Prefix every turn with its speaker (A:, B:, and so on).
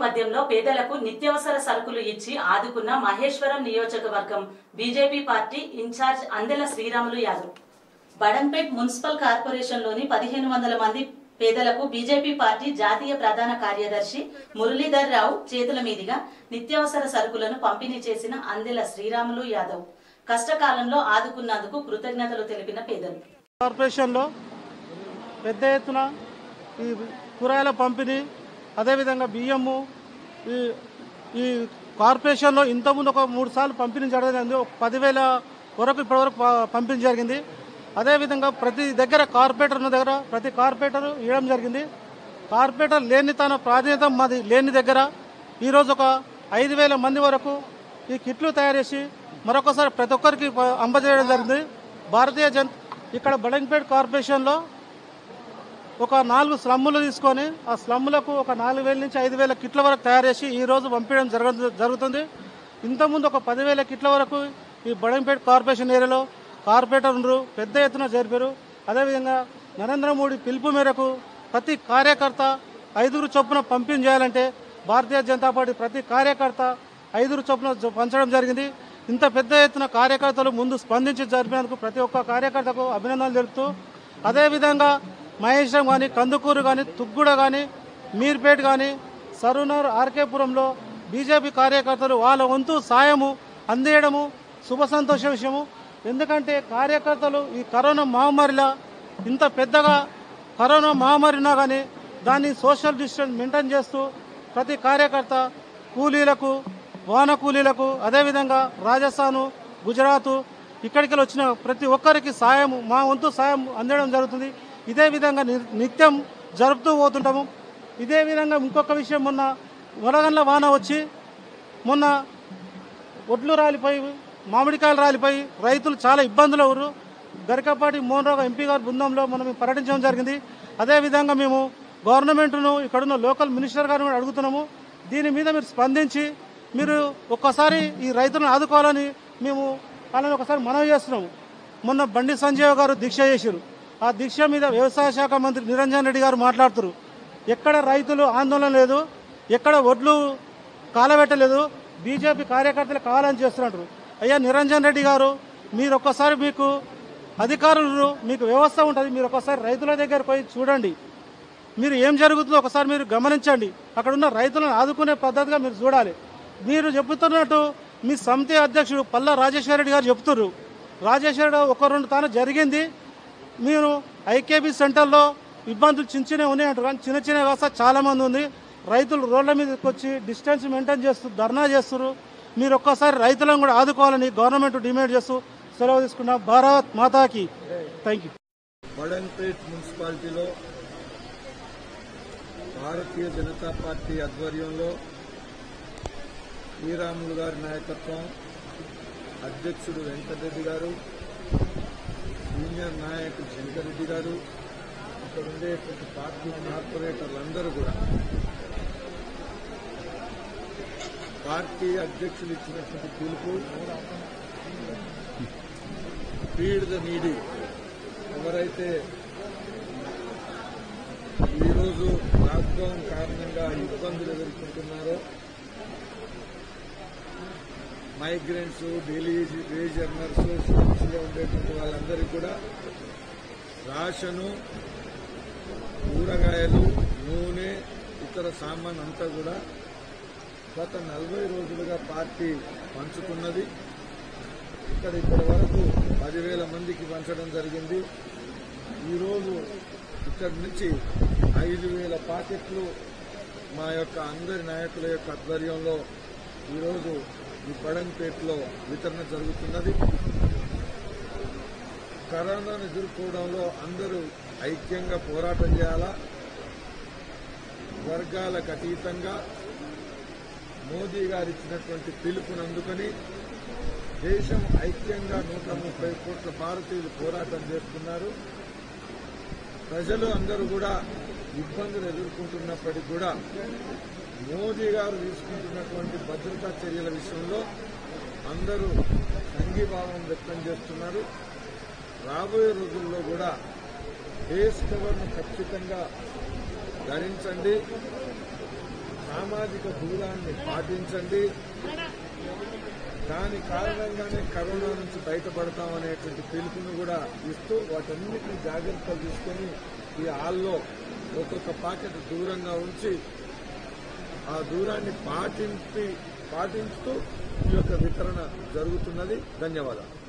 A: నేపథ్యంలో పేదలకు నిత్యావసర సరుకులు ఇచ్చి ఆదుకున్న మహేశ్వరం నియోజకవర్గం BJP party incharge Andela Sriramulu Yadav Badangpet municipal కార్పొరేషన్లోని పదిహేను వందల మంది పేదలకు బీజేపీ పార్టీ జాతీయ ప్రధాన కార్యదర్శి మురళీధర్ రావు చేతుల మీదుగా నిత్యావసర సరుకులను పంపిణీ చేసిన అందెల శ్రీరాములు యాదవ్ కష్టకాలంలో ఆదుకున్నందుకు కృతజ్ఞతలు తెలిపిన పేదలు
B: కార్పొరేషన్లో పెద్ద ఎత్తున ఈ కూరగాయల పంపిణీ అదేవిధంగా బియ్యము ఈ ఈ కార్పొరేషన్లో ఇంతకుముందు ఒక మూడు సార్లు పంపిణీ జరిగింది ఒక పదివేల వరకు ఇప్పటివరకు ప- పంపిణీ జరిగింది అదేవిధంగా ప్రతి దగ్గర కార్పొరేటర్ ఉన్న దగ్గర ప్రతి కార్పొరేటర్ ఇవ్వడం జరిగింది కార్పొరేటర్ లేని తన ప్రాధాన్యత మాది లేని దగ్గర ఈరోజు ఒక ఐదు వేల మంది వరకు ఈ కిట్లు తయారు చేసి మరొకసారి ప్రతి ఒక్కరికి ప- అందజేయడం జరిగింది భారతీయ జన్ ఇక్కడ బడంగపేట్ కార్పొరేషన్లో ఒక నాలుగు స్లమ్ములు తీసుకొని ఆ స్లమ్ములకు ఒక నాలుగు వేల నుంచి ఐదు వేల కిట్ల వరకు తయారు చేసి ఈ రోజు పంపించడం జరగ జరుగుతుంది ఇంతకుముందు ఒక పదివేల కిట్ల వరకు ఈ బడంపేట కార్పొరేషన్ ఏరియాలో కార్పొరేటర్లు పెద్ద ఎత్తున జరిపారు అదేవిధంగా నరేంద్ర మోడీ పిలుపు మేరకు ప్రతి కార్యకర్త ఐదుగురు చొప్పున పంపిణీ చేయాలంటే భారతీయ జనతా పార్టీ ప్రతి కార్యకర్త ఐదుగురు చొప్పున జ- పంచడం జరిగింది ఇంత పెద్ద ఎత్తున కార్యకర్తలు ముందు స్పందించి జరిపినందుకు ప్రతి ఒక్క కార్యకర్తకు అభినందనలు తెలుపుతూ అదేవిధంగా మహేశం కానీ కందుకూరు కానీ తుగ్గూడ కానీ మీర్పేట్ కానీ సరూనర్ ఆర్కేపురంలో బీజేపీ కార్యకర్తలు వాళ్ళ వంతు సాయము అందేయడము శుభ సంతోష విషయము ఎందుకంటే కార్యకర్తలు ఈ కరోనా మహమ్మారిలా ఇంత పెద్దగా కరోనా మహమ్మారి ఉన్నా కానీ దాన్ని సోషల్ డిస్టెన్స్ మెయింటైన్ చేస్తూ ప్రతి కార్యకర్త కూలీలకు వాన కూలీలకు అదేవిధంగా రాజస్థాను గుజరాత్ ఇక్కడికి వచ్చిన ప్రతి ఒక్కరికి సాయం మా వంతు సాయం అందడం జరుగుతుంది ఇదే విధంగా ని- నిత్యం జరుపుతూ పోతుంటాము ఇదే విధంగా ఇంకొక విషయం మొన్న వడగండ్ల వాన వచ్చి మొన్న ఒడ్లు రాలిపోయి మామిడికాయలు రాలిపోయి రైతులు చాలా ఇబ్బందులు ఎవరు గరికపాటి మోహన్ రావు ఎంపీ గారి బృందంలో మనం పర్యటించడం జరిగింది అదేవిధంగా మేము గవర్నమెంట్ను ఇక్కడున్న లోకల్ మినిస్టర్ గారిని కూడా అడుగుతున్నాము దీని మీద మీరు స్పందించి మీరు ఒక్కసారి ఈ రైతులను ఆదుకోవాలని మేము వాళ్ళని ఒకసారి మనవి చేస్తున్నాము మొన్న బండి సంజయ్ గారు దీక్ష చేశారు ఆ దీక్ష మీద వ్యవసాయ శాఖ మంత్రి నిరంజన్ రెడ్డి గారు మాట్లాడుతారు ఎక్కడ రైతులు ఆందోళన లేదు ఎక్కడ ఒడ్లు కాలబెట్టలేదు బీజేపీ కార్యకర్తలు కావాలని చేస్తున్నారు అయ్యా నిరంజన్ రెడ్డి గారు మీరు ఒక్కసారి మీకు అధికారులు మీకు వ్యవస్థ ఉంటుంది మీరు ఒక్కసారి రైతుల దగ్గర పోయి చూడండి మీరు ఏం జరుగుతుందో ఒకసారి మీరు గమనించండి అక్కడ ఉన్న రైతులను ఆదుకునే పద్ధతిగా మీరు చూడాలి మీరు చెబుతున్నట్టు మీ సమితి అధ్యక్షుడు పల్లా రాజేశ్వర రెడ్డి గారు చెప్తున్నారు రాజేశ్వర రెడ్డి ఒక రెండు తాను జరిగింది మీరు ఐకేబీ సెంటర్లో ఇబ్బందులు చిన్న చిన్నవి ఉన్నాయంటారు కానీ చిన్న చిన్న వ్యవస్థ చాలా మంది ఉంది రైతులు రోడ్ల మీదకి వచ్చి డిస్టెన్స్ మెయింటైన్ చేస్తూ ధర్నా చేస్తారు మీరు ఒక్కసారి రైతులను కూడా ఆదుకోవాలని గవర్నమెంట్ డిమాండ్ చేస్తూ సెలవు తీసుకున్న భారత్ మాతాకి థ్యాంక్ యూ
C: బడన్పేట్ మున్సిపాలిటీలో భారతీయ జనతా పార్టీ ఆధ్వర్యంలో శ్రీరాములు గారి నాయకత్వం అధ్యక్షుడు వెంకటరెడ్డి గారు సీనియర్ నాయకుడు శంకరెడ్డి గారు ఇక్కడ ఉండేటువంటి పార్టీ కార్పొరేటర్లందరూ కూడా పార్టీ అధ్యక్షులు ఇచ్చినటువంటి పిలుపు ఫీడ్ ద నీడీ ఎవరైతే ఈరోజు లాక్డౌన్ కారణంగా ఇబ్బందులు ఎదుర్కొంటున్నారో మైగ్రెంట్స్ డైలీ వేజ్ ఎర్నర్స్ స్టూడెంట్స్గా ఉండేటువంటి వాళ్ళందరికీ కూడా రాషను కూరగాయలు నూనె ఇతర సామాన్ అంతా కూడా గత నలభై రోజులుగా పార్టీ పంచుతున్నది ఇక్కడ ఇప్పటి వరకు పదివేల మందికి పంచడం జరిగింది ఈరోజు ఇక్కడి నుంచి ఐదు వేల పాకెట్లు మా యొక్క అందరి నాయకుల యొక్క ఆధ్వర్యంలో ఈరోజు ఈ బడంపేటలో వితరణ జరుగుతున్నది కరోనాను ఎదుర్కోవడంలో అందరూ ఐక్యంగా పోరాటం చేయాలా వర్గాలకు అతీతంగా మోదీ గారు ఇచ్చినటువంటి పిలుపుని అందుకొని దేశం ఐక్యంగా నూట ముప్పై కోట్ల భారతీయులు పోరాటం చేస్తున్నారు ప్రజలు అందరూ కూడా ఇబ్బందులు ఎదుర్కొంటున్నప్పటికీ కూడా మోదీ గారు తీసుకుంటున్నటువంటి భద్రతా చర్యల విషయంలో అందరూ సంఘీభావం వ్యక్తం చేస్తున్నారు రాబోయే రోజుల్లో కూడా ఫేస్ కవర్ను ఖచ్చితంగా ధరించండి సామాజిక దూరాన్ని పాటించండి దాని కారణంగానే కరోనా నుంచి బయటపడతామనేటువంటి పిలుపును కూడా ఇస్తూ వాటన్నిటిని జాగ్రత్తలు తీసుకొని ఈ హాల్లో ఒక్కొక్క పాకెట్ దూరంగా ఉంచి ఆ దూరాన్ని పాటించి పాటించుతూ ఈ యొక్క వితరణ జరుగుతున్నది ధన్యవాదాలు